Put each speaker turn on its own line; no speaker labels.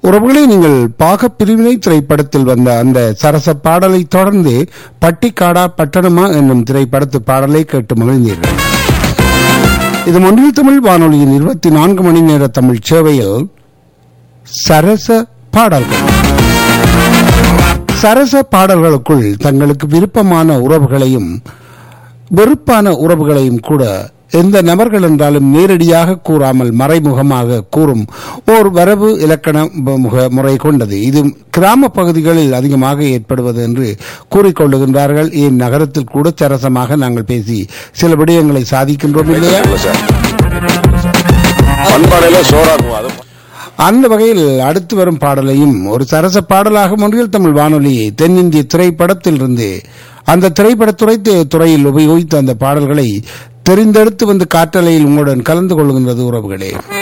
உறவுகளே நீங்கள் பாகப் பிரிவினை திரைப்படத்தில் வந்த அந்த சரச பாடலை தொடர்ந்து பட்டிக்காடா பட்டணமா என்னும் திரைப்படத்து பாடலை கேட்டு மகிழ்ந்தீர்கள் இது மொழியில் தமிழ் வானொலியின் இருபத்தி நான்கு மணி நேர தமிழ் சேவையில் சரச பாடல்கள் சரச பாடல்களுக்குள் தங்களுக்கு விருப்பமான உறவுகளையும் வெறுப்பான உறவுகளையும் கூட எந்த நபர்கள் என்றாலும் நேரடியாக கூறாமல் மறைமுகமாக கூறும் ஓர் வரவு இலக்கண முக முறை கொண்டது இது கிராம பகுதிகளில் அதிகமாக ஏற்படுவது என்று கூறிக்கொள்ளுகின்றார்கள் ஏன் நகரத்தில் கூட சரசமாக நாங்கள் பேசி சில விடயங்களை சாதிக்கின்றோம் இல்லையா
இல்ல சார் பண்பாடையில சோறாக்குவோம் அது
அந்த வகையில் அடுத்து வரும் பாடலையும் ஒரு சரச பாடலாக மொழியில் தமிழ் வானொலி தென்னிந்திய திரைப்படத்திலிருந்து அந்த திரைப்படத்துறை துறையில் உபயோகித்த அந்த பாடல்களை தெரிந்தெடுத்து வந்து காற்றலையில் உங்களுடன் கலந்து கொள்கின்றது உறவுகளே